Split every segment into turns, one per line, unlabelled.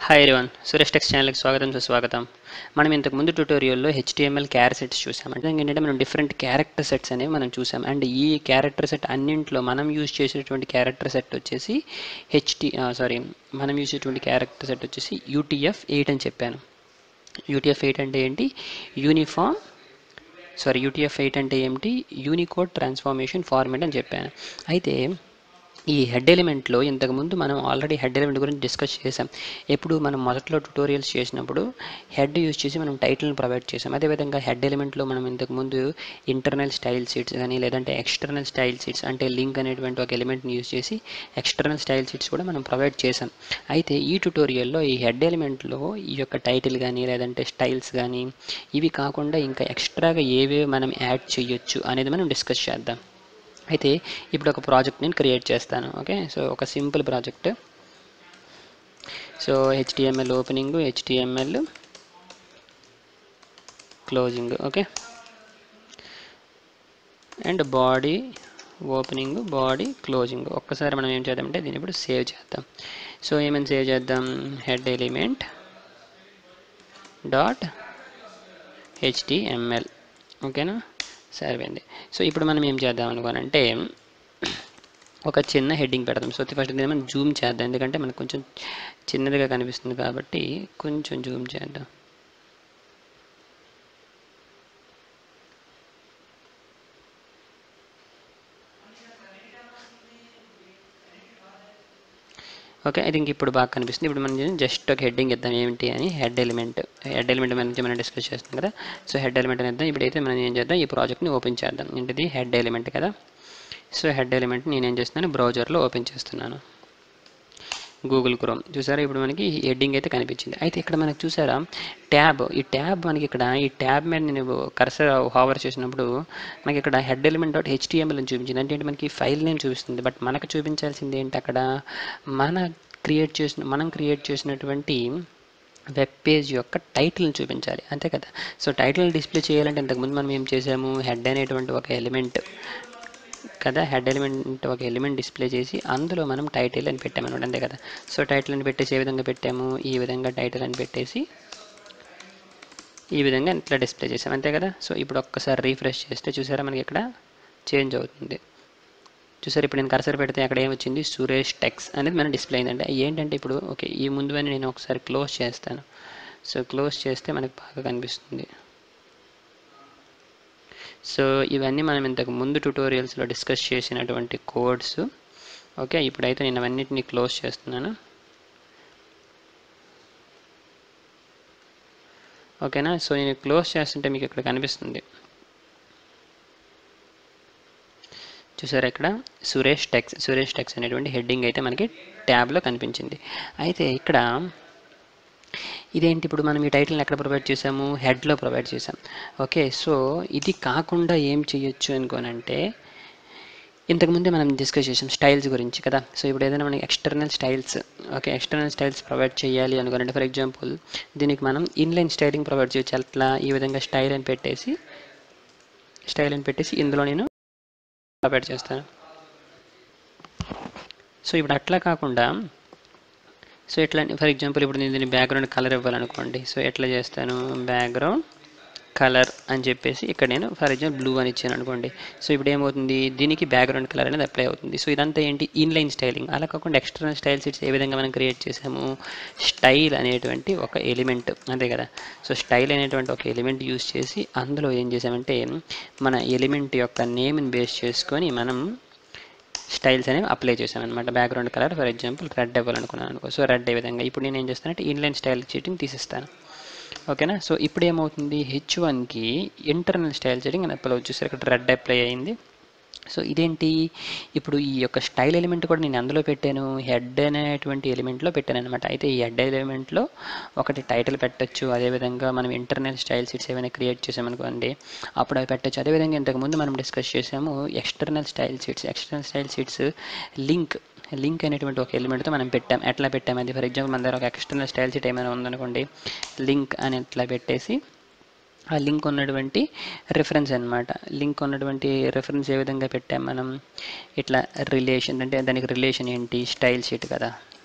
hi everyone Suresh tax ఛానల్కి స్వాగతం సుస్వాగతం మనం ఇంతకు ముందు ట్యూటోరియల్లో హెచ్టిఎంఎల్ క్యారె సెట్స్ చూసాం అంటే ఏంటంటే మనం డిఫరెంట్ క్యారెక్టర్ సెట్స్ అనేవి మనం చూసాం అండ్ ఈ క్యారెక్టర్ సెట్ అన్నింటిలో మనం యూజ్ చేసేటువంటి క్యారెక్టర్ సెట్ వచ్చేసి హెచ్టి సారీ మనం యూజ్ చేసేటువంటి క్యారెక్టర్ సెట్ వచ్చేసి యూటీఎఫ్ ఎయిట్ అని చెప్పాను యూటీఎఫ్ ఎయిట్ అంటే ఏంటి యూనిఫామ్ సారీ యూటీఎఫ్ ఎయిట్ అంటే ఏమిటి యూనికోడ్ ట్రాన్స్ఫార్మేషన్ ఫార్మేట్ అని చెప్పాను అయితే ఈ హెడ్ ఎలిమెంట్లో ఇంతకుముందు మనం ఆల్రెడీ హెడ్ ఎలిమెంట్ గురించి డిస్కస్ చేసాం ఎప్పుడు మనం మొదట్లో ట్యూటోరియల్స్ చేసినప్పుడు హెడ్ యూజ్ చేసి మనం టైటిల్ని ప్రొవైడ్ చేసాం అదేవిధంగా హెడ్ ఎలిమెంట్లో మనం ఇంతకుముందు ఇంటర్నల్ స్టైల్ సీట్స్ కానీ లేదంటే ఎక్స్టర్నల్ స్టైల్ సీట్స్ అంటే లింక్ అనేటువంటి ఒక ఎలిమెంట్ని యూజ్ చేసి ఎక్స్టర్నల్ స్టైల్ సీట్స్ కూడా మనం ప్రొవైడ్ చేసాం అయితే ఈ ట్యూటోరియల్లో ఈ హెడ్ ఎలిమెంట్లో ఈ యొక్క టైటిల్ కానీ లేదంటే స్టైల్స్ కానీ ఇవి కాకుండా ఇంకా ఎక్స్ట్రాగా ఏవేవి మనం యాడ్ చేయొచ్చు అనేది మనం డిస్కస్ చేద్దాం అయితే ఇప్పుడు ఒక ప్రాజెక్ట్ నేను క్రియేట్ చేస్తాను ఓకే సో ఒక simple project so HTML opening HTML closing okay and body opening body closing ఒక్కసారి మనం ఏం చేద్దామంటే దీన్ని ఇప్పుడు సేవ్ చేద్దాం సో ఏమైనా సేవ్ చేద్దాం హెడ్ ఎలిమెంట్ డాట్ హెచ్టిఎంఎల్ ఓకేనా సరిపోయింది సో ఇప్పుడు మనం ఏం చేద్దాం అనుకోనంటే ఒక చిన్న హెడ్డింగ్ పెడదాం సో ఫస్ట్ దీన్ని మనం జూమ్ చేద్దాం ఎందుకంటే మనకు కొంచెం చిన్నదిగా కనిపిస్తుంది కాబట్టి కొంచెం జూమ్ చేద్దాం ఓకే ఐ థింక్ ఇప్పుడు బాగా కనిపిస్తుంది ఇప్పుడు మనం జస్ట్ ఒక హెడ్డింగ్ ఇద్దాం ఏమిటి అని హెడ్ ఎలిమెంట్ హెడ్ ఎలిమెంట్ గురించి మనం డిస్కస్ చేస్తాం కదా సో హెడ్ ఎలిమెంట్ అని ఇద్దాం ఇప్పుడైతే మనం ఏం చేద్దాం ఈ ప్రాజెక్ట్ని ఓపెన్ చేద్దాం ఏంటిది హెడ్ ఎలిమెంట్ కదా సో హెడ్ ఎలిమెంట్ నేను ఏం చేస్తున్నాను బ్రౌజర్లో ఓపెన్ చేస్తున్నాను గూగుల్ క్రోమ్ చూసారా ఇప్పుడు మనకి హెడ్డింగ్ అయితే కనిపించింది అయితే ఇక్కడ మనకు చూసారా ట్యాబ్ ఈ ట్యాబ్ మనకి ఇక్కడ ఈ ట్యాబ్ మీద నేను కర్సర్ హావర్ చేసినప్పుడు మనకి ఇక్కడ హెడ్ ఎలిమెంట్ డాట్ హెచ్టిఎంఎల్ అని చూపించింది అంటే ఏంటి మనకి ఫైల్ నేమ్ చూపిస్తుంది బట్ మనకు చూపించాల్సింది ఏంటి అక్కడ మన క్రియేట్ చేసిన మనం క్రియేట్ చేసినటువంటి వెబ్ పేజ్ యొక్క టైటిల్ని చూపించాలి అంతే కదా సో టైటిల్ డిస్ప్లే చేయాలంటే ఇంతకుముందు మనం ఏం చేసాము హెడ్ అనేటువంటి ఒక ఎలిమెంట్ కదా హెడ్ ఎలిమెంట్ ఒక ఎలిమెంట్ డిస్ప్లే చేసి అందులో మనం టైటిల్ అని పెట్టామన్నమాట అంతే కదా సో టైటిల్ అని పెట్టేసి ఏ విధంగా పెట్టాము ఈ విధంగా టైటిల్ అని పెట్టేసి ఈ విధంగా ఇట్లా డిస్ప్లే చేసాం అంతే కదా సో ఇప్పుడు ఒక్కసారి రీఫ్రెష్ చేస్తే చూసారా మనకి ఇక్కడ చేంజ్ అవుతుంది చూసారు ఇప్పుడు నేను కర్సర్ పెడితే అక్కడ ఏమొచ్చింది సురేష్ టెక్స్ అనేది మన డిస్ప్లే అయిందంటే ఏంటంటే ఇప్పుడు ఓకే ఈ ముందు నేను ఒకసారి క్లోజ్ చేస్తాను సో క్లోజ్ చేస్తే మనకి బాగా కనిపిస్తుంది సో ఇవన్నీ మనం ఇంతకు ముందు ట్యూటోరియల్స్లో డిస్కస్ చేసినటువంటి కోడ్స్ ఓకే ఇప్పుడైతే నేను అవన్నిటిని క్లోజ్ చేస్తున్నాను ఓకేనా సో నేను క్లోజ్ చేస్తుంటే మీకు ఇక్కడ కనిపిస్తుంది చూసారా ఇక్కడ సురేష్ టెక్స్ సురేష్ టెక్స్ అనేటువంటి హెడ్డింగ్ అయితే మనకి ట్యాబ్లో కనిపించింది అయితే ఇక్కడ ఇదేంటి ఇప్పుడు మనం ఈ టైటిల్ని ఎక్కడ ప్రొవైడ్ చేసాము హెడ్లో ప్రొవైడ్ చేసాం ఓకే సో ఇది కాకుండా ఏం చేయొచ్చు అనుకోనంటే ఇంతకుముందే మనం డిస్కస్ చేసాం స్టైల్స్ గురించి కదా సో ఇప్పుడు ఏదైనా మనకి external styles okay external styles provide చేయాలి అనుకోనంటే ఫర్ ఎగ్జాంపుల్ దీనికి మనం ఇన్లైన్ స్టైలింగ్ ప్రొవైడ్ చేయొచ్చు అట్లా ఈ విధంగా స్టైల్ అని పెట్టేసి స్టైల్ అని పెట్టేసి ఇందులో నేను ప్రొవైడ్ చేస్తాను సో ఇప్పుడు అట్లా కాకుండా సో ఎట్లా ఫర్ ఎగ్జాంపుల్ ఇప్పుడు నేను దీన్ని బ్యాక్గ్రౌండ్ కలర్ ఇవ్వాలనుకోండి సో ఎట్లా చేస్తాను బ్యాక్గ్రౌండ్ కలర్ అని చెప్పేసి ఇక్కడ నేను ఫర్ ఎగ్జాంపుల్ బ్లూ అని ఇచ్చాను అనుకోండి సో ఇప్పుడు ఏమవుతుంది దీనికి బ్యాక్గ్రౌండ్ కలర్ అనేది అప్లై అవుతుంది సో ఇదంతా ఏంటి ఇన్లైన్ స్టైలింగ్ అలా కాకుండా ఎక్స్టర్నల్ స్టైల్ సీట్స్ ఏ విధంగా మనం క్రియేట్ చేసాము స్టైల్ అనేటువంటి ఒక ఎలిమెంట్ అంతే కదా సో స్టైల్ అనేటువంటి ఒక ఎలిమెంట్ యూస్ చేసి అందులో ఏం చేసామంటే మన ఎలిమెంట్ యొక్క నేమ్ని బేస్ చేసుకొని మనం స్టైల్స్ అనేవి అప్లై చేశాను అనమాట background colour for example red ఇవ్వాలనుకున్నాను అనుకో సో రెడ్ ఏ విధంగా ఇప్పుడు నేను ఏం చేస్తానంటే ఇన్లైన్ స్టైల్ చీటింగ్ తీసిస్తాను ఓకేనా సో ఇప్పుడు ఏమవుతుంది హెచ్ వన్కి ఇంటర్నల్ స్టైల్ చీటింగ్ అని అప్లై చూసారు ఇక్కడ రెడ్ అప్లై అయింది సో ఇదేంటి ఇప్పుడు ఈ యొక్క స్టైల్ ఎలిమెంట్ కూడా నేను అందులో పెట్టాను హెడ్ అనేటువంటి ఎలిమెంట్లో పెట్టాను అనమాట అయితే ఈ హెడ్ ఎలిమెంట్లో ఒకటి టైటిల్ పెట్టచ్చు అదేవిధంగా మనం ఇంటర్నల్ స్టైల్ సీట్స్ ఏమైనా క్రియేట్ చేసామనుకోండి అప్పుడు అవి పెట్టచ్చు అదేవిధంగా ఇంతకుముందు మనం డిస్కస్ చేసాము external style sheets external style sheets link link అనేటువంటి ఒక ఎలిమెంట్తో మనం పెట్టాం ఎట్లా పెట్టాం అది ఫర్ ఎగ్జాంపుల్ మన దగ్గర ఒక ఎక్స్టర్నల్ స్టైల్ సీట్ ఏమైనా ఉందనుకోండి లింక్ అని ఎట్లా పెట్టేసి ఆ లింక్ ఉన్నటువంటి రెఫరెన్స్ అనమాట లింక్ ఉన్నటువంటి రెఫరెన్స్ ఏ విధంగా పెట్టాం మనం ఇట్లా రిలేషన్ అంటే దానికి రిలేషన్ ఏంటి స్టైల్ షీట్ కదా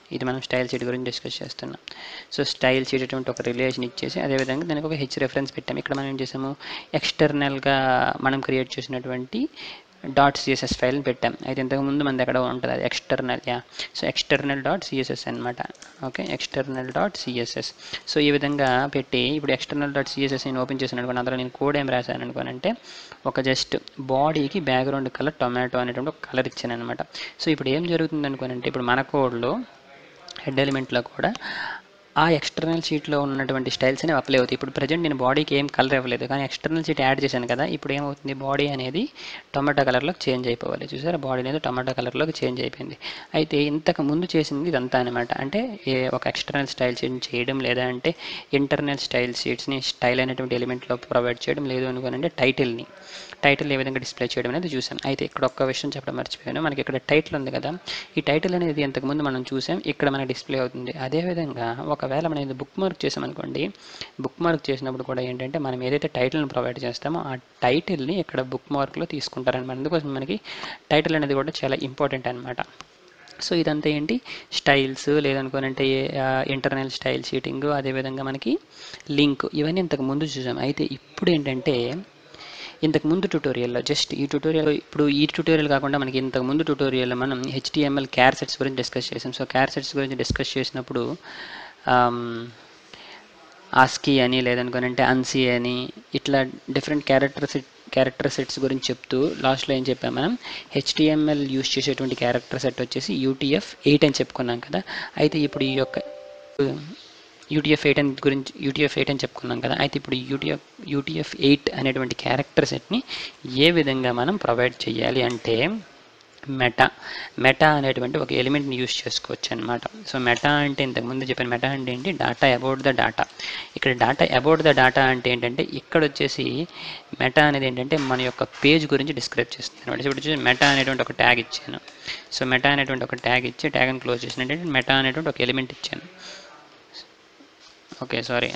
ఇది మనం స్టైల్ షీట్ గురించి డిస్కస్ చేస్తున్నాం సో స్టైల్ షీట్ అటువంటి ఒక రిలేషన్ ఇచ్చేసి అదేవిధంగా దానికి ఒక హెచ్ రెఫరెన్స్ పెట్టాము ఇక్కడ మనం ఏం చేసాము ఎక్స్టర్నల్గా మనం క్రియేట్ చేసినటువంటి డాట్ సిఎస్ఎస్ ఫైల్ని పెట్టాం అయితే ఇంతకుముందు మనది ఎక్కడ ఉంటుంది అది external yeah so external dot CSS అనమాట okay external dot CSS so ఈ విధంగా పెట్టి ఇప్పుడు ఎక్స్టర్నల్ డాట్ సిఎస్ఎస్ నేను ఓపెన్ చేశాను అనుకోండి అందులో నేను కోడ్ ఏం రాశాను అనుకోనంటే ఒక జస్ట్ బాడీకి బ్యాక్గ్రౌండ్ కలర్ టొమాటో అనేటువంటి ఒక కలర్ ఇచ్చాను అనమాట సో ఇప్పుడు ఏం జరుగుతుంది అనుకోనంటే ఇప్పుడు మన కోడ్లో హెడ్ ఎలిమెంట్లో కూడా ఆ ఎక్స్టర్నల్ షీట్లో ఉన్నటువంటి స్టైల్స్ అనేవి అప్లై అవుతాయి ఇప్పుడు ప్రజెంట్ నేను బాడీకి ఏం కలర్ ఇవ్వలేదు కానీ ఎక్స్టర్నల్ షీట్ యాడ్ చేశాను కదా ఇప్పుడు ఏమవుతుంది బాడీ అనేది టొమాటో కలర్లోకి చేంజ్ అయిపోవాలి చూసారా బాడీ అనేది టొమాటో కలర్లోకి చేంజ్ అయిపోయింది అయితే ఇంతకు ముందు చేసింది ఇదంతా అనమాట అంటే ఏ ఒక ఎక్స్టర్నల్ స్టైల్ షీట్ చేయడం లేదా అంటే ఇంటర్నల్ స్టైల్ షీట్స్ని స్టైల్ అనేటువంటి ఎలిమెంట్లో ప్రొవైడ్ చేయడం లేదు అనుకోనంటే టైటిల్ని టైటిల్ ఏ విధంగా డిస్ప్లే చేయడం అనేది చూసాం అయితే ఇక్కడ ఒక్క విషయం చెప్పడం మర్చిపోయాను మనకి ఇక్కడ టైటిల్ ఉంది కదా ఈ టైటిల్ అనేది ఇంతకుముందు మనం చూసాం ఇక్కడ మనకి డిస్ప్లే అవుతుంది అదేవిధంగా ఒకవేళ మనం ఇది బుక్ మార్క్ చేసామనుకోండి బుక్ మార్క్ చేసినప్పుడు కూడా ఏంటంటే మనం ఏదైతే టైటిల్ని ప్రొవైడ్ చేస్తామో ఆ టైటిల్ని ఇక్కడ బుక్ మార్క్లో తీసుకుంటారనమాట అందుకోసం మనకి టైటిల్ అనేది కూడా చాలా ఇంపార్టెంట్ అనమాట సో ఇదంతా ఏంటి స్టైల్స్ లేదనుకోనంటే ఇంటర్నల్ స్టైల్ షీటింగ్ అదేవిధంగా మనకి లింక్ ఇవన్నీ ఇంతకు ముందు చూసాం అయితే ఇప్పుడు ఏంటంటే ఇంతకు ముందు ట్యూటోరియల్లో జస్ట్ ఈ ట్యూటోరియల్ ఇప్పుడు ఈ ట్యూటోరియల్ కాకుండా మనకి ఇంతకు ముందు ట్యూటోరియల్లో మనం హెచ్టిఎంఎల్ క్యార్ సెట్స్ గురించి డిస్కస్ చేసాం సో క్యార్ సెట్స్ గురించి డిస్కస్ చేసినప్పుడు ఆస్కీ అని లేదనుకోనంటే అన్సీ అని ఇట్లా different character set character sets గురించి చెప్తూ లాస్ట్లో ఏం చెప్పాం మనం హెచ్టిఎంఎల్ యూస్ చేసేటువంటి క్యారెక్టర్ సెట్ వచ్చేసి యూటీఎఫ్ ఎయిట్ అని చెప్పుకున్నాం కదా అయితే ఇప్పుడు ఈ యొక్క యూటీఎఫ్ ఎయిట్ అని గురించి యూటీఎఫ్ ఎయిట్ అని చెప్పుకున్నాం కదా అయితే ఇప్పుడు యూటీఎఫ్ యూటీఎఫ్ ఎయిట్ అనేటువంటి క్యారెక్టర్ సెట్ని ఏ విధంగా మనం ప్రొవైడ్ చేయాలి అంటే మెటా మెటా అనేటువంటి ఒక ఎలిమెంట్ని యూస్ చేసుకోవచ్చు అనమాట సో మెటా అంటే ఇంతకుముందు చెప్పిన మెటా అంటే ఏంటి డాటా అబౌట్ ద డాటా ఇక్కడ డాటా అబౌట్ ద డాటా అంటే ఏంటంటే ఇక్కడ వచ్చేసి మెటా అనేది ఏంటంటే మన యొక్క పేజ్ గురించి డిస్క్రైబ్ చేస్తుంది అనమాట ఇప్పుడు వచ్చేసి మెటా అనేటువంటి ఒక ట్యాగ్ ఇచ్చాను సో మెటా అనేటువంటి ఒక ట్యాగ్ ఇచ్చి ట్యాగ్ని క్లోజ్ చేసిన అంటే మెటా అనేటువంటి ఒక ఎలిమెంట్ ఇచ్చాను ఓకే సారీ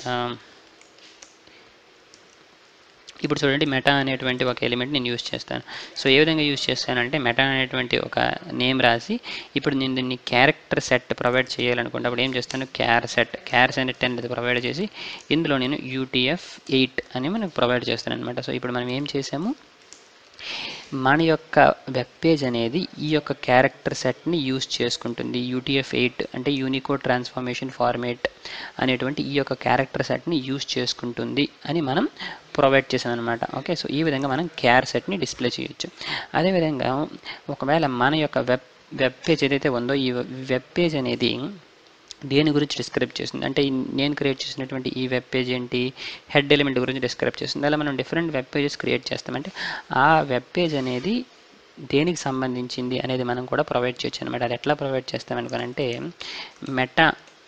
ఇప్పుడు చూడండి మెటా అనేటువంటి ఒక ఎలిమెంట్ నేను యూస్ చేస్తాను సో ఏ విధంగా యూస్ చేస్తానంటే మెటా అనేటువంటి ఒక నేమ్ రాసి ఇప్పుడు నేను దీన్ని క్యారెక్టర్ సెట్ ప్రొవైడ్ చేయాలనుకుంటే అప్పుడు ఏం చేస్తాను క్యార్ సెట్ క్యార్ సెట్ అనేది ప్రొవైడ్ చేసి ఇందులో నేను యూటీఎఫ్ ఎయిట్ అని మనకు ప్రొవైడ్ చేస్తాను అనమాట సో ఇప్పుడు మనం ఏం చేసాము మన యొక్క వెబ్ పేజ్ అనేది ఈ యొక్క క్యారెక్టర్ సెట్ని యూస్ చేసుకుంటుంది యూటీఎఫ్ ఎయిట్ అంటే యూనికోడ్ ట్రాన్స్ఫర్మేషన్ ఫార్మేట్ అనేటువంటి ఈ యొక్క క్యారెక్టర్ సెట్ని యూస్ చేసుకుంటుంది అని మనం ప్రొవైడ్ చేసాం అనమాట ఓకే సో ఈ విధంగా మనం క్యార్ సెట్ని డిస్ప్లే చేయొచ్చు అదేవిధంగా ఒకవేళ మన యొక్క వెబ్ వెబ్ పేజ్ ఏదైతే ఉందో ఈ వెబ్ పేజ్ అనేది దేని గురించి డిస్క్రైబ్ చేస్తుంది అంటే ఈ నేను క్రియేట్ చేసినటువంటి ఈ వెబ్ పేజ్ ఏంటి హెడ్ ఎలిమెంట్ గురించి డిస్క్రైబ్ చేస్తుంది అలా మనం డిఫరెంట్ వెబ్ పేజెస్ క్రియేట్ చేస్తామంటే ఆ వెబ్ పేజ్ అనేది దేనికి సంబంధించింది అనేది మనం కూడా ప్రొవైడ్ చేయొచ్చు అనమాట అది ఎట్లా ప్రొవైడ్ చేస్తామనుకోనంటే మెటా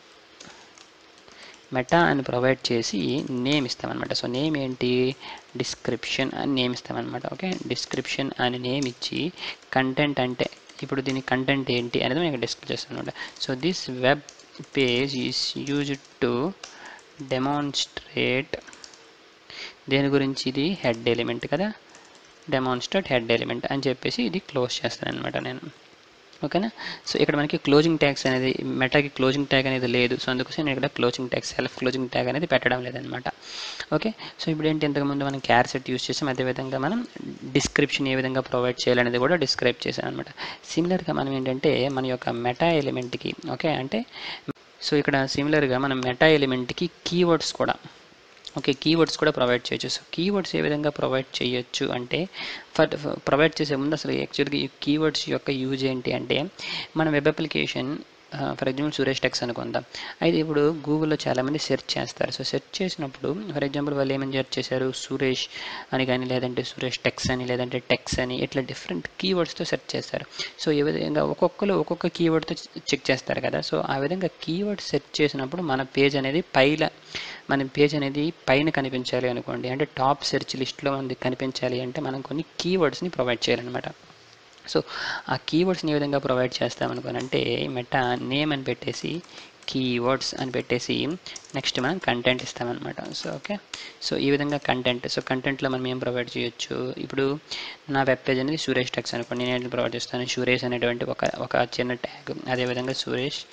మెటా అని ప్రొవైడ్ చేసి నేమ్ ఇస్తామన్నమాట సో నేమ్ ఏంటి డిస్క్రిప్షన్ అని నేమ్ ఇస్తామన్నమాట ఓకే డిస్క్రిప్షన్ అని నేమ్ ఇచ్చి కంటెంట్ అంటే ఇప్పుడు దీని కంటెంట్ ఏంటి అనేది నేను డిస్కస్ చేస్తాను అనమాట so this web page is used to demonstrate దేని గురించి ఇది హెడ్ ఎలిమెంట్ కదా డెమాన్స్ట్రేట్ హెడ్ ఎలిమెంట్ అని చెప్పేసి ఇది క్లోజ్ చేస్తాను అనమాట నేను ఓకేనా సో ఇక్కడ మనకి క్లోజింగ్ ట్యాగ్స్ అనేది మెటాకి క్లోజింగ్ ట్యాగ్ అనేది లేదు సో అందుకోసం నేను ఇక్కడ closing tag self closing tag అనేది పెట్టడం లేదనమాట ఓకే సో ఇప్పుడు ఏంటి ఇంతకుముందు మనం క్యార్ సెట్ యూస్ చేసాం అదేవిధంగా మనం డిస్క్రిప్షన్ ఏ విధంగా ప్రొవైడ్ చేయాలనేది కూడా డిస్క్రైబ్ చేసాం అనమాట సిమిలర్గా మనం ఏంటంటే మన యొక్క మెటా ఎలిమెంట్కి ఓకే అంటే సో ఇక్కడ సిమిలర్గా మనం మెటా ఎలిమెంట్కి కీవర్డ్స్ కూడా ఓకే కీవర్డ్స్ కూడా ప్రొవైడ్ చేయొచ్చు సో కీవర్డ్స్ ఏ విధంగా ప్రొవైడ్ చేయొచ్చు అంటే ఫర్ ప్రొవైడ్ చేసే ముందు అసలు యాక్చువల్గా ఈ కీవర్డ్స్ యొక్క యూజ్ ఏంటి అంటే మన web application for example Suresh Techs అనుకుందాం అయితే ఇప్పుడు గూగుల్లో చాలామంది సెర్చ్ చేస్తారు సో సెర్చ్ చేసినప్పుడు ఫర్ ఎగ్జాంపుల్ వాళ్ళు ఏమని సెర్చ్ చేశారు సురేష్ అని కానీ లేదంటే సురేష్ టెక్స్ అని లేదంటే టెక్స్ అని ఇట్లా డిఫరెంట్ కీవర్డ్స్తో సెర్చ్ చేస్తారు సో ఈ విధంగా ఒక్కొక్కరు ఒక్కొక్క కీవర్డ్తో చెక్ చేస్తారు కదా సో ఆ విధంగా కీవర్డ్ సెర్చ్ చేసినప్పుడు మన పేజ్ అనేది పైల మన పేజ్ అనేది పైన కనిపించాలి అనుకోండి అంటే టాప్ సెర్చ్ లిస్ట్లో మనది కనిపించాలి అంటే మనం కొన్ని కీవర్డ్స్ని ప్రొవైడ్ చేయాలన్నమాట సో ఆ కీవర్డ్స్ని ఏ విధంగా ప్రొవైడ్ చేస్తామనుకోనంటే మెటా నేమ్ అని పెట్టేసి కీవర్డ్స్ అని పెట్టేసి నెక్స్ట్ మనం కంటెంట్ ఇస్తామన్నమాట సో ఓకే సో ఈ విధంగా కంటెంట్ సో కంటెంట్లో మనం ఏం ప్రొవైడ్ చేయొచ్చు ఇప్పుడు నా వెబ్ పేజ్ అనేది సురేష్ టెక్స్ అనుకోండి నేను ప్రొవైడ్ చేస్తాను సురేష్ అనేటువంటి ఒక ఒక చిన్న ట్యాగ్ అదేవిధంగా సురేష్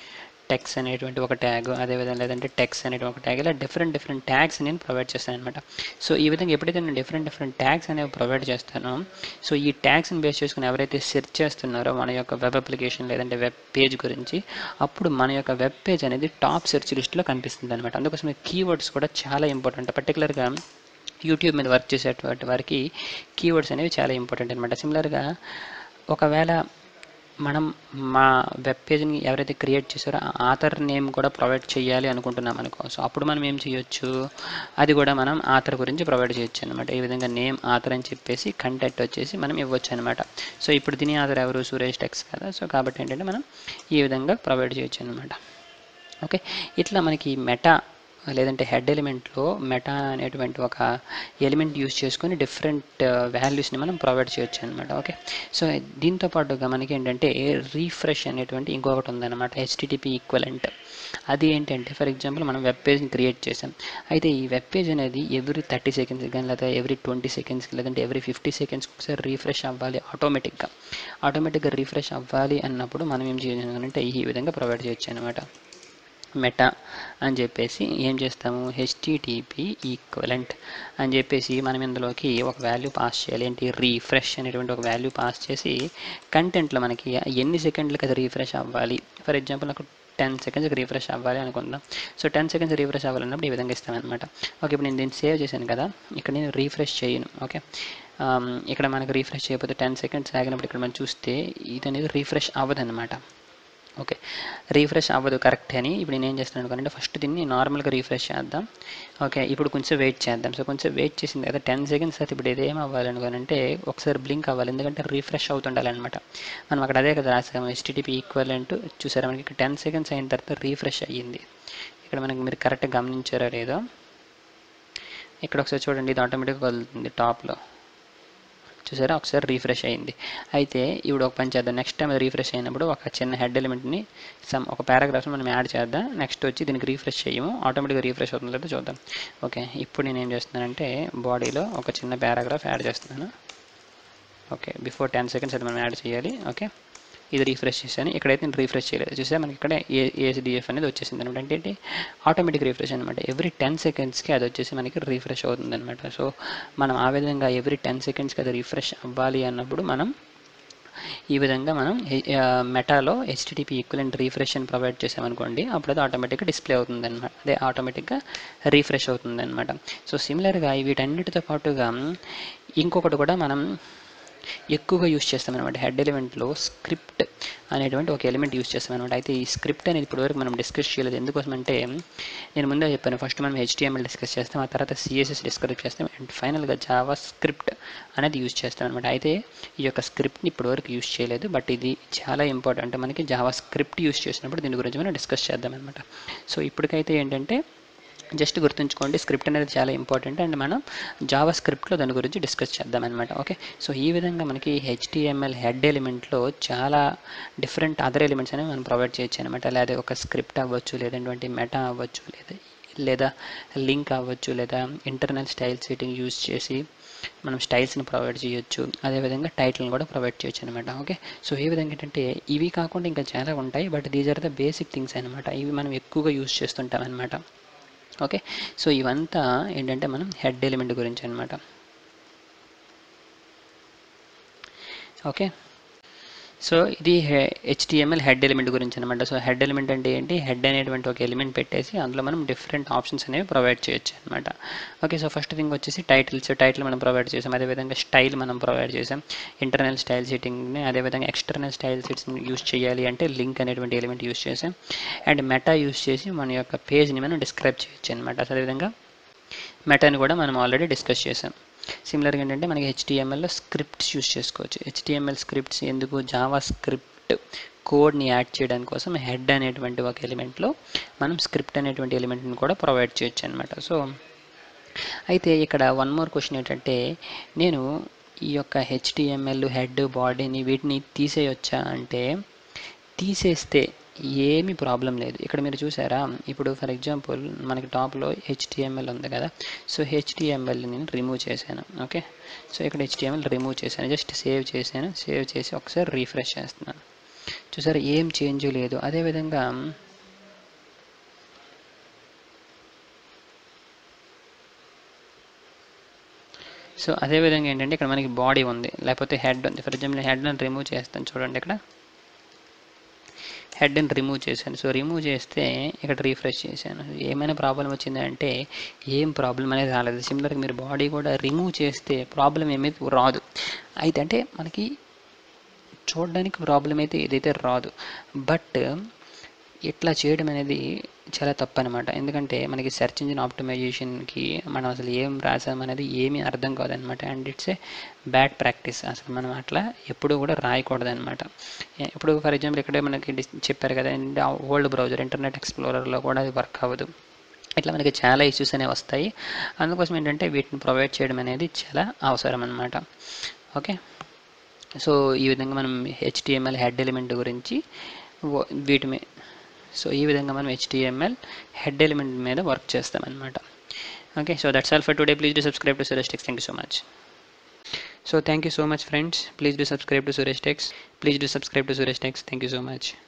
టెక్స్ అనేటువంటి ఒక ట్యాగ్ అదేవిధంగా లేదంటే టెక్స్ అనేటువంటి ఒక ట్యాగ్ ఇలా డిఫరెంట్ డిఫరెంట్ ట్యాగ్స్ నేను ప్రొవైడ్ చేస్తాను అనమాట సో ఈ విధంగా ఎప్పుడైతే నేను డిఫరెంట్ డిఫరెంట్ ట్యాగ్స్ అనేవి ప్రొవైడ్ చేస్తానో సో ఈ ట్యాగ్స్ని బేస్ చేసుకుని ఎవరైతే సెర్చ్ చేస్తున్నారో మన యొక్క వెబ్ అప్లికేషన్ లేదంటే వెబ్ పేజ్ గురించి అప్పుడు మన యొక్క వెబ్ పేజ్ అనేది టాప్ సెర్చ్ లిస్ట్లో కనిపిస్తుంది అనమాట అందుకోసమే కీవర్డ్స్ కూడా చాలా ఇంపార్టెంట్ పర్టికులర్గా యూట్యూబ్ మీద వర్క్ చేసేటువంటి వారికి కీవర్డ్స్ అనేవి చాలా ఇంపార్టెంట్ అనమాట సిమిలర్గా ఒకవేళ మనం మా వెబ్ పేజ్ని ఎవరైతే క్రియేట్ చేశారో ఆ ఆథర్ నేమ్ కూడా ప్రొవైడ్ చేయాలి అనుకుంటున్నాం అనుకో సో అప్పుడు మనం ఏం చేయొచ్చు అది కూడా మనం ఆథర్ గురించి ప్రొవైడ్ చేయొచ్చు అనమాట ఈ విధంగా నేమ్ ఆథర్ అని చెప్పేసి కంటెంట్ వచ్చేసి మనం ఇవ్వచ్చు అనమాట సో ఇప్పుడు దీని ఆథర్ ఎవరు సురేష్ టెక్స్ కదా సో కాబట్టి ఏంటంటే మనం ఈ విధంగా ప్రొవైడ్ చేయొచ్చు అనమాట ఓకే ఇట్లా మనకి మెటా లేదంటే హెడ్ ఎలిమెంట్లో మెటా అనేటువంటి ఒక ఎలిమెంట్ యూస్ చేసుకొని డిఫరెంట్ వాల్యూస్ని మనం ప్రొవైడ్ చేయొచ్చు అనమాట ఓకే సో దీంతో పాటుగా మనకి ఏంటంటే రీఫ్రెష్ అనేటువంటి ఇంకొకటి ఉందన్నమాట హెచ్టిటిపి ఈక్వలెంట్ అది ఏంటంటే ఫర్ ఎగ్జాంపుల్ మనం వెబ్ పేజ్ని క్రియేట్ చేసాం అయితే ఈ వెబ్ పేజ్ అనేది ఎవ్రీ థర్టీ సెకండ్స్ కానీ లేదా ఎవ్రీ ట్వంటీ సెకండ్స్కి లేదంటే ఎవ్రీ ఫిఫ్టీ సెకండ్స్కి ఒకసారి రీఫ్రెష్ అవ్వాలి ఆటోమేటిక్గా ఆటోమేటిక్గా రీఫ్రెష్ అవ్వాలి అన్నప్పుడు మనం ఏం చేయాలంటే ఈ విధంగా ప్రొవైడ్ చేయొచ్చు అనమాట మెటా అని చెప్పేసి ఏం చేస్తాము హెచ్టిటిపి ఈక్వలెంట్ అని చెప్పేసి మనం ఇందులోకి ఒక వాల్యూ పాస్ చేయాలి ఏంటి రీఫ్రెష్ అనేటువంటి ఒక వాల్యూ పాస్ చేసి కంటెంట్లో మనకి ఎన్ని సెకండ్లకి అది రీఫ్రెష్ అవ్వాలి ఫర్ ఎగ్జాంపుల్ నాకు టెన్ సెకండ్స్కి రీఫ్రెష్ అవ్వాలి అనుకుందాం సో టెన్ సెకండ్స్ రీఫ్రెష్ అవ్వాలన్నప్పుడు ఈ విధంగా ఇస్తామన్నమాట ఓకే ఇప్పుడు నేను దీన్ని సేవ్ చేశాను కదా ఇక్కడ నేను రీఫ్రెష్ చేయను ఓకే ఇక్కడ మనకు రీఫ్రెష్ చేయకపోతే టెన్ సెకండ్స్ ఆగినప్పుడు ఇక్కడ మనం చూస్తే ఇది అనేది రీఫ్రెష్ అవ్వదన్నమాట ఓకే రీఫ్రెష్ అవ్వదు కరెక్ట్ అని ఇప్పుడు నేను ఏం చేస్తాను అనుకోండి ఫస్ట్ దీన్ని నార్మల్గా రీఫ్రెష్ చేద్దాం ఓకే ఇప్పుడు కొంచెం వెయిట్ చేద్దాం సో కొంచెం వెయిట్ చేసిన తర్వాత టెన్ సెకండ్స్ అయితే ఇప్పుడు ఇదేం అవ్వాలి అనుకోనంటే ఒకసారి బ్లింక్ అవ్వాలి ఎందుకంటే రీఫ్రెష్ అవుతుండాలి అనమాట మనం అక్కడ అదే కదా రాసాము హెచ్టిటిపి ఈక్వల్ అంటూ చూసారా మనకి ఇక్కడ టెన్ సెకండ్స్ అయిన తర్వాత రీఫ్రెష్ అయ్యింది ఇక్కడ మనకి మీరు కరెక్ట్గా గమనించారో లేదో ఇక్కడ ఒకసారి చూడండి ఇది ఆటోమేటిక్గా కదులుతుంది టాప్లో చూసారా ఒకసారి రీఫ్రెష్ అయింది అయితే ఇప్పుడు ఒక పని చేద్దాం నెక్స్ట్ టైం రీఫ్రెష్ అయినప్పుడు ఒక చిన్న హెడ్ ఎలిమెంట్ని సమ్ ఒక పారాగ్రాఫ్ని మనం యాడ్ చేద్దాం నెక్స్ట్ వచ్చి దీనికి రీఫ్రెష్ చేయము ఆటోమేటిక్గా రీఫ్రెష్ అవుతుందో లేదో చూద్దాం ఓకే ఇప్పుడు నేను ఏం చేస్తున్నానంటే బాడీలో ఒక చిన్న పారాగ్రాఫ్ యాడ్ చేస్తున్నాను ఓకే బిఫోర్ టెన్ సెకండ్స్ అది మనం యాడ్ చేయాలి ఓకే ఇది రీఫ్రెష్ చేశాను ఇక్కడైతే నేను రీఫ్రెష్ చేయలేదు చూసా మనకి ఇక్కడ ఏ ఏఎస్డిఎఫ్ అనేది వచ్చేసింది అనమాట అంటే ఏంటి ఆటోమేటిక్ రీఫ్రెష్ అనమాట ఎవ్రీ టెన్ సెకండ్స్కి అది వచ్చేసి మనకి రీఫ్రెష్ అవుతుంది అనమాట సో మనం ఆ విధంగా ఎవ్రీ టెన్ సెకండ్స్కి అది రీఫ్రెష్ అవ్వాలి అన్నప్పుడు మనం ఈ విధంగా మనం మెటాలో హెచ్టిటిపి ఈక్వలెంట్ రీఫ్రెష్ అని ప్రొవైడ్ చేసామనుకోండి అప్పుడు అది ఆటోమేటిక్గా డిస్ప్లే అవుతుంది అనమాట అదే ఆటోమేటిక్గా రీఫ్రెష్ అవుతుంది అనమాట సో సిమిలర్గా వీటన్నిటితో పాటుగా ఇంకొకటి కూడా మనం ఎక్కువగా యూస్ చేస్తాం అనమాట హెడ్ ఎలిమెంట్లో స్క్రిప్ట్ అనేటువంటి ఒక ఎలిమెంట్ యూస్ చేస్తాం అనమాట అయితే ఈ స్క్రిప్ట్ అనేది ఇప్పటివరకు మనం డిస్కస్ చేయలేదు ఎందుకోసం అంటే నేను ముందే చెప్పాను ఫస్ట్ మనం హెచ్టిఎంఎల్ డిస్కస్ చేస్తాం ఆ తర్వాత సిఎస్ఎస్ డిస్కస్ చేస్తాం అండ్ ఫైనల్గా జావా స్క్రిప్ట్ అనేది యూస్ చేస్తాం అనమాట అయితే ఈ యొక్క స్క్రిప్ట్ని ఇప్పటివరకు యూస్ చేయలేదు బట్ ఇది చాలా ఇంపార్టెంట్ మనకి జావా స్క్రిప్ట్ యూస్ చేసినప్పుడు దీని గురించి మనం డిస్కస్ చేద్దాం అనమాట సో ఇప్పటికైతే ఏంటంటే జస్ట్ గుర్తుంచుకోండి స్క్రిప్ట్ అనేది చాలా ఇంపార్టెంట్ అండ్ మనం జావా స్క్రిప్ట్లో దాని గురించి డిస్కస్ చేద్దాం అనమాట ఓకే సో ఈ విధంగా మనకి హెచ్టిఎంఎల్ హెడ్ ఎలిమెంట్లో చాలా డిఫరెంట్ అదర్ ఎలిమెంట్స్ అనేవి మనం ప్రొవైడ్ చేయొచ్చు అనమాట లేదా ఒక స్క్రిప్ట్ అవ్వచ్చు లేదంటే మెటా అవ్వచ్చు లేదా లేదా లింక్ అవ్వచ్చు లేదా ఇంటర్నల్ స్టైల్ సెట్టింగ్ యూజ్ చేసి మనం స్టైల్స్ని ప్రొవైడ్ చేయొచ్చు అదేవిధంగా టైటిల్ని కూడా ప్రొవైడ్ చేయొచ్చు అనమాట ఓకే సో ఈ విధంగా ఏంటంటే ఇవి కాకుండా ఇంకా చాలా ఉంటాయి but these are the basic things అనమాట ఇవి మనం ఎక్కువగా యూజ్ చేస్తుంటాం అనమాట ఓకే సో ఇవంతా ఏంటంటే మనం హెడ్ ఎలిమెంట్ గురించి అనమాట ఓకే సో ఇది హెచ్టిఎంఎల్ హెడ్ ఎలిమెంట్ గురించి అనమాట సో హెడ్ ఎలిమెంట్ అంటే ఏంటి హెడ్ అనేటువంటి ఒక ఎలిమెంట్ పెట్టేసి అందులో మనం డిఫరెంట్ ఆప్షన్స్ అనేవి ప్రొవైడ్ చేయొచ్చు అనమాట ఓకే సో ఫస్ట్ థింగ్ వచ్చేసి టైటిల్స్ టైటిల్ మనం ప్రొవైడ్ చేసాం అదేవిధంగా స్టైల్ మనం ప్రొవైడ్ చేసాం ఇంటర్నల్ స్టైల్ సెట్టింగ్ని అదేవిధంగా ఎక్స్టర్నల్ స్టైల్ సెట్స్ని యూస్ చేయాలి అంటే లింక్ అనేటువంటి ఎలిమెంట్ యూస్ చేసాం అండ్ మెటా యూస్ చేసి మన యొక్క పేజ్ని మనం డిస్క్రైబ్ చేయొచ్చు అనమాట అదేవిధంగా మెటాని కూడా మనం ఆల్రెడీ డిస్కస్ చేసాం సిమిలర్గా ఏంటంటే మనకి హెచ్టిఎంఎల్లో స్క్రిప్ట్స్ యూస్ చేసుకోవచ్చు హెచ్టిఎంఎల్ స్క్రిప్ట్స్ ఎందుకు జావా స్క్రిప్ట్ కోడ్ని యాడ్ చేయడానికి కోసం హెడ్ అనేటువంటి ఒక ఎలిమెంట్లో మనం స్క్రిప్ట్ అనేటువంటి ఎలిమెంట్ని కూడా ప్రొవైడ్ చేయొచ్చు అనమాట సో అయితే ఇక్కడ వన్ మోర్ క్వశ్చన్ ఏంటంటే నేను ఈ యొక్క హెచ్టిఎంఎల్ హెడ్ బాడీని వీటిని తీసేయొచ్చా అంటే తీసేస్తే ఏమీ ప్రాబ్లం లేదు ఇక్కడ మీరు చూసారా ఇప్పుడు ఫర్ ఎగ్జాంపుల్ మనకి టాప్లో హెచ్టిఎంఎల్ ఉంది కదా సో హెచ్టిఎంఎల్ నేను రిమూవ్ చేశాను ఓకే సో ఇక్కడ హెచ్టిఎంఎల్ రిమూవ్ చేశాను జస్ట్ సేవ్ చేశాను సేవ్ చేసి ఒకసారి రీఫ్రెష్ చేస్తున్నాను చూసారా ఏం చేంజ్ లేదు అదేవిధంగా సో అదేవిధంగా ఏంటంటే ఇక్కడ మనకి బాడీ ఉంది లేకపోతే హెడ్ ఉంది ఫర్ ఎగ్జాంపుల్ హెడ్ని రిమూవ్ చేస్తాను చూడండి ఇక్కడ హెడ్ని రిమూవ్ చేశాను సో రిమూవ్ చేస్తే ఇక్కడ రీఫ్రెష్ చేశాను ఏమైనా ప్రాబ్లం వచ్చింది అంటే ఏం ప్రాబ్లం అనేది రాలేదు సిమిలర్గా మీరు బాడీ కూడా రిమూవ్ చేస్తే ప్రాబ్లం ఏమీ రాదు అయితే అంటే మనకి చూడడానికి ప్రాబ్లం అయితే ఏదైతే రాదు బట్ ఇట్లా చేయడం అనేది చాలా తప్పు అనమాట ఎందుకంటే మనకి సెర్చ్ ఇంజిన్ ఆప్టిమైజేషన్కి మనం అసలు ఏం రాసాం అనేది ఏమీ అర్థం కాదనమాట and it's a bad practice అసలు మనం అట్లా ఎప్పుడు కూడా రాయకూడదు అనమాట ఇప్పుడు ఫర్ ఎగ్జాంపుల్ ఇక్కడే మనకి డిస్- చెప్పారు కదా ఓల్డ్ బ్రౌజర్ ఇంటర్నెట్ ఎక్స్ప్లోరర్లో కూడా అది వర్క్ అవ్వదు ఇట్లా మనకి చాలా ఇష్యూస్ అనేవి వస్తాయి అందుకోసం ఏంటంటే వీటిని ప్రొవైడ్ చేయడం అనేది చాలా అవసరం అనమాట ఓకే సో ఈ విధంగా మనం హెచ్టిఎంఎల్ హెడ్ ఎలిమెంట్ గురించి వ- వీటి మీ సో ఈ విధంగా మనం హెచ్టిఎంఎల్ హెడ్ ఎలిమెంట్ మీద వర్క్ చేస్తామన్నమాట okay so that's all for today please do subscribe to Suresh Techs thank you so much so thank you so much friends please do subscribe to Suresh Techs please do subscribe to Suresh Techs thank you so much